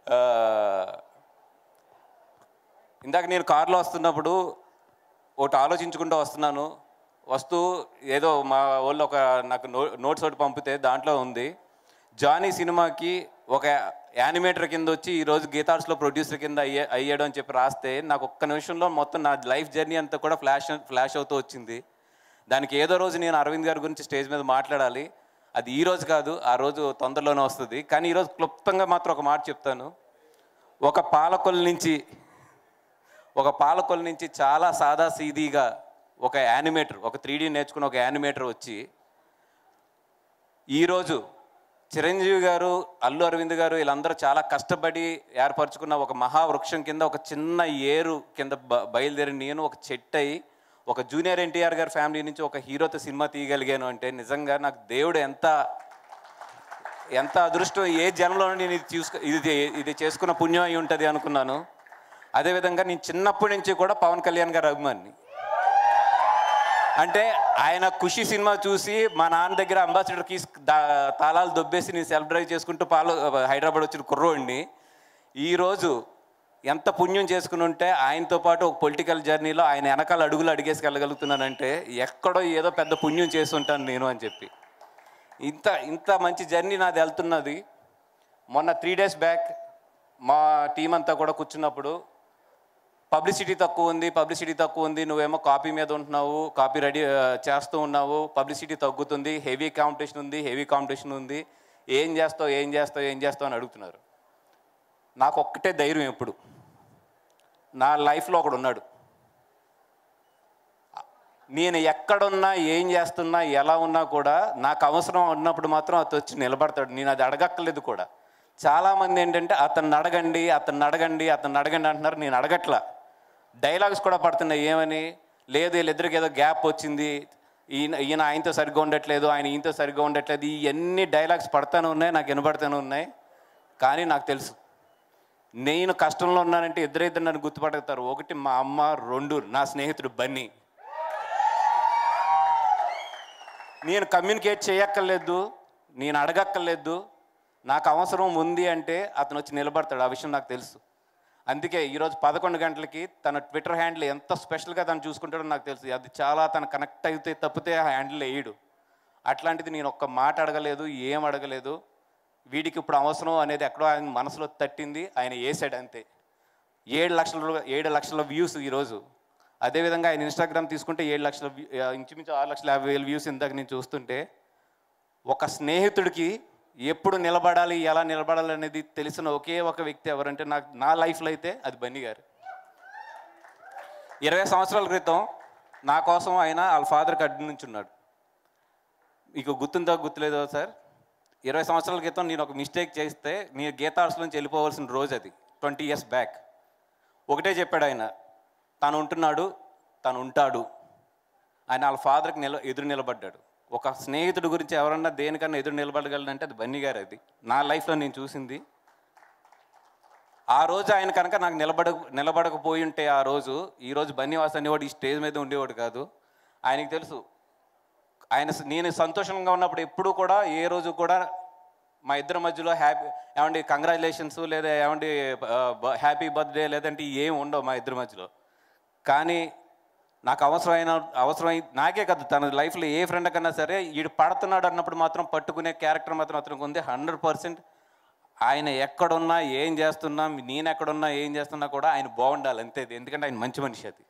ఆ, ఇందాక నేను కారులో వస్తున్నప్పుడు ఒకటి ఆలోచించుకుంటూ వస్తున్నాను వస్తూ ఏదో మా వాళ్ళు ఒక నాకు నో నోట్స్ ఒకటి పంపితే దాంట్లో ఉంది జానీ సినిమాకి ఒక యానిమేటర్ కింద వచ్చి ఈరోజు గీతార్స్లో ప్రొడ్యూసర్ కింద అయ్యే అయ్యాడు అని చెప్పి రాస్తే నాకు ఒక్క నిమిషంలో మొత్తం నా లైఫ్ జర్నీ అంతా కూడా ఫ్లాష్ ఫ్లాష్ అవుతూ వచ్చింది దానికి ఏదో రోజు నేను అరవింద్ గారి గురించి స్టేజ్ మీద మాట్లాడాలి అది ఈ రోజు కాదు ఆ రోజు తొందరలోనే వస్తుంది కానీ ఈరోజు క్లుప్తంగా మాత్రం ఒక మాట చెప్తాను ఒక పాలకొల నుంచి ఒక పాలకొల నుంచి చాలా సాదా సీదీగా ఒక యానిమేటర్ ఒక త్రీ నేర్చుకున్న ఒక యానిమేటర్ వచ్చి ఈరోజు చిరంజీవి గారు అల్లు అరవింద్ గారు వీళ్ళందరూ చాలా కష్టపడి ఏర్పరచుకున్న ఒక మహావృక్షం కింద ఒక చిన్న ఏరు కింద బ- బయలుదేరి నేను ఒక చెట్టు అయి ఒక జూనియర్ ఎన్టీఆర్ గారి ఫ్యామిలీ నుంచి ఒక హీరోతో సినిమా తీయగలిగాను అంటే నిజంగా నాకు దేవుడు ఎంత ఎంత అదృష్టం ఏ జన్మలో నేను ఇది చూసుకు ఇది ఇది చేసుకున్న పుణ్యం అయి ఉంటుంది అనుకున్నాను అదేవిధంగా నేను చిన్నప్పటి నుంచి కూడా పవన్ కళ్యాణ్ గారి అభిమాని అంటే ఆయన ఖుషి సినిమా చూసి మా నాన్న దగ్గర అంబాసిడర్కి తాళాలు దొబ్బేసి నేను సెల్ఫ్ డ్రైవ్ చేసుకుంటూ పాలు హైదరాబాద్ వచ్చిన కుర్రోడిని ఈరోజు ఎంత పుణ్యం చేసుకుని ఉంటే ఆయనతో పాటు ఒక పొలిటికల్ జర్నీలో ఆయన వెనకాల అడుగులు అడిగేసి వెళ్ళగలుగుతున్నానంటే ఎక్కడో ఏదో పెద్ద పుణ్యం చేసి ఉంటాను నేను అని చెప్పి ఇంత ఇంత మంచి జర్నీ నాది వెళ్తున్నది మొన్న త్రీ డేస్ బ్యాక్ మా టీం అంతా కూడా కూర్చున్నప్పుడు పబ్లిసిటీ తక్కువ ఉంది పబ్లిసిటీ తక్కువ ఉంది నువ్వేమో కాపీ మీద ఉంటున్నావు కాపీ రెడీ ఆ, చేస్తూ ఉన్నావు పబ్లిసిటీ తగ్గుతుంది హెవీ కాంపిటీషన్ ఉంది హెవీ కాంపిటీషన్ ఉంది ఏం చేస్తావు ఏం చేస్తావు ఏం చేస్తావు అని అడుగుతున్నారు నాకు ఒక్కటే ధైర్యం ఎప్పుడు నా లైఫ్లో ఒకడు ఉన్నాడు నేను ఎక్కడున్నా ఏం చేస్తున్నా ఎలా ఉన్నా కూడా నాకు అవసరం ఉన్నప్పుడు మాత్రం అతను వచ్చి నిలబడతాడు నేను అది అడగక్కర్లేదు కూడా చాలామంది ఏంటంటే అతన్ని అడగండి అతన్ని అడగండి అతన్ని అడగండి అంటున్నారు నేను అడగట్లా డైలాగ్స్ కూడా పడుతున్నాయి ఏమని లేదు వీళ్ళిద్దరికి ఏదో గ్యాప్ వచ్చింది ఈయన ఈయన ఆయనతో సరిగ్గా ఉండట్లేదు ఆయన ఈయనతో సరిగ్గా ఉండట్లేదు ఇవన్నీ డైలాగ్స్ పడతానే ఉన్నాయి నాకు వినబడతానే ఉన్నాయి కానీ నాకు తెలుసు నేను కష్టంలో ఉన్నానంటే ఇద్దరిద్దరు నన్ను గుర్తుపడతారు ఒకటి మా అమ్మ రెండు నా స్నేహితుడు బన్నీ నేను కమ్యూనికేట్ చేయక్కర్లేదు నేను అడగక్కర్లేదు నాకు అవసరం ఉంది అంటే అతను వచ్చి నిలబడతాడు ఆ విషయం నాకు తెలుసు అందుకే ఈరోజు పదకొండు గంటలకి తన ట్విట్టర్ హ్యాండిల్ ఎంత స్పెషల్గా తను చూసుకుంటాడో నాకు తెలుసు అది చాలా తను కనెక్ట్ అయితే తప్పితే ఆ హ్యాండిల్ వేయడు అట్లాంటిది నేను ఒక్క మాట అడగలేదు ఏం అడగలేదు వీడికి ఇప్పుడు అవసరం అనేది ఎక్కడో ఆయన మనసులో తట్టింది ఆయన వేసాడు అంతే ఏడు లక్షల ఏడు లక్షల వ్యూస్ ఈరోజు అదేవిధంగా ఆయన ఇన్స్టాగ్రామ్ తీసుకుంటే ఏడు లక్షల view- ఆ, ఇంచుమించు ఆరు లక్షల యాభై వేల వ్యూస్ ఇందాక నేను చూస్తుంటే ఒక స్నేహితుడికి ఎప్పుడు నిలబడాలి ఎలా నిలబడాలి అనేది తెలిసిన ఒకే ఒక వ్యక్తి ఎవరంటే నాకు నా లైఫ్లో అయితే అది బన్నీ గారు ఇరవై సంవత్సరాల క్రితం నా కోసం ఆయన వాళ్ళ ఫాదర్కి అడ్డు నుంచి ఉన్నాడు మీకు గుర్తుందో గుర్తులేదో సార్ ఇరవై సంవత్సరాల క్రితం నేను ఒక మిస్టేక్ చేస్తే నేను గీతార్స్ నుంచి వెళ్ళిపోవాల్సిన రోజు అది ట్వంటీ ఇయర్స్ బ్యాక్ ఒకటే చెప్పాడు ఆయన తను ఉంటున్నాడు తను ఉంటాడు ఆయన వాళ్ళ ఫాదర్కి నిల ఎదురు నిలబడ్డాడు ఒక స్నేహితుడి గురించి ఎవరన్నా దేనికన్నా ఎదురు నిలబడగలనంటే అది బన్నీ గారు అది నా లైఫ్లో నేను చూసింది ఆ రోజు ఆయన కనుక నాకు నిలబడ నిలబడకపోయి ఉంటే ఆ రోజు ఈ రోజు బన్నీవాస్ అనేవాడు ఈ స్టేజ్ మీద ఉండేవాడు కాదు ఆయనకి తెలుసు ఆయన స- నేను సంతోషంగా ఉన్నప్పుడు ఎప్పుడూ కూడా ఏ రోజు కూడా మా ఇద్దరి మధ్యలో హ్యాపీ ఏమండి కంగ్రాచులేషన్స్ లేదా ఏమండి హ్యాపీ బర్త్డే లేదంటే ఏం ఉండవు మా ఇద్దరి మధ్యలో కానీ నాకు అవసరమైన అవసరమై నాకే కదా తన లైఫ్లో ఏ ఫ్రెండ్ కన్నా సరే ఈడు పడుతున్నాడు అన్నప్పుడు మాత్రం పట్టుకునే క్యారెక్టర్ మాత్రం అతనికి ఉంది హండ్రెడ్ పర్సెంట్ ఆయన ఎక్కడున్నా ఏం చేస్తున్నా నేను ఎక్కడున్నా ఏం చేస్తున్నా కూడా ఆయన బాగుండాలి అంతే ఎందుకంటే ఆయన మంచి మనిషి అది